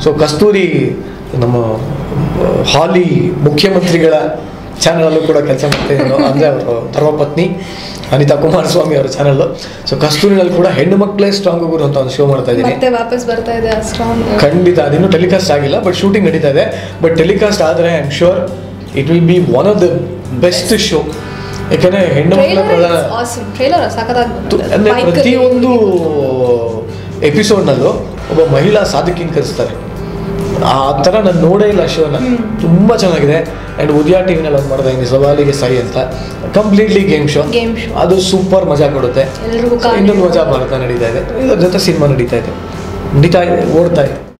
So ಕಸ್ತೂರಿ ನಮ್ಮ ಆ, ಹಾಲಿ ಮುಖ್ಯಮಂತ್ರಿಗಳ ಚಾನಲಲ್ಲೂ ಕೂಡ ಕೆಲಸ ಮಾಡ್ತಿದ್ರು ಅಂದರೆ ಅವರು ಧರ್ಮಪತ್ನಿ ಅನಿತಾ ಕುಮಾರಸ್ವಾಮಿ ಅವರ ಚಾನಲ್ಲು ಸೊ ಕಸ್ತೂರಿನಲ್ಲಿ ಕೂಡ ಹೆಣ್ಣು ಮಕ್ಕಳೇ ಸ್ಟ್ರಾಂಗ್ ಗುರು ಅಂತ ಒಂದು ಶೋ ಮಾಡ್ತಾ ಇದ್ದೀನಿ ಮತ್ತೆ ವಾಪಸ್ ಬರ್ತಾ ಇದೆ ಸ್ಟ್ರಾಂಗ್ ಖಂಡಿತ ಅದಿನ್ನೂ ಟೆಲಿಕಾಸ್ಟ್ ಆಗಿಲ್ಲ ಬಟ್ ಶೂಟಿಂಗ್ ನಡೀತಾ ಇದೆ ಬಟ್ ಟೆಲಿಕಾಸ್ಟ್ ಆದರೆ I am sure it will be one of the best show ಯಾಕಂದರೆ ಹೆಣ್ಣು ಮಕ್ಕಳ ಟ್ರೈಲರ್ ಪ್ರಧಾನ ಆಸಮ್ ಟ್ರೈಲರ್ ತು- ಅಂದ್ರೆ ಪ್ರತಿಯೊಂದು ಎಪಿಸೋಡ್ನಲ್ಲೂ ಒಬ್ಬ ಮಹಿಳಾ ಸಾಧಕಿನ ಕರೆಸ್ತಾರೆ ಆ ಥರ ನಾನು ನೋಡೇ ಇಲ್ಲ ಶೋನ ತುಂಬ ಚೆನ್ನಾಗಿದೆ ಆ್ಯಂಡ್ ಉದಯ ಟಿ ವಿನಲ್ಲಿ ಒಂದು ಮಾಡಿದೆ ಹಿಂಗೆ ಸವಾಲಿಗೆ ಸೈ ಅಂತ completely game show Game show. ಅದು ಸೂಪರ್ ಮಜಾ ಕೊಡುತ್ತೆ ಎಲ್ರಿಗೂ So, ಇನ್ನೊಂದು ಮಜಾ ಭಾರತ ನಡೀತಾ ಇದೆ ಇದರ ಜೊತೆ ಸಿನಿಮಾ ನಡೀತಾ ಇದೆ ನಡೀತಾ ಇದೆ ಓಡ್ತಾ ಇದೆ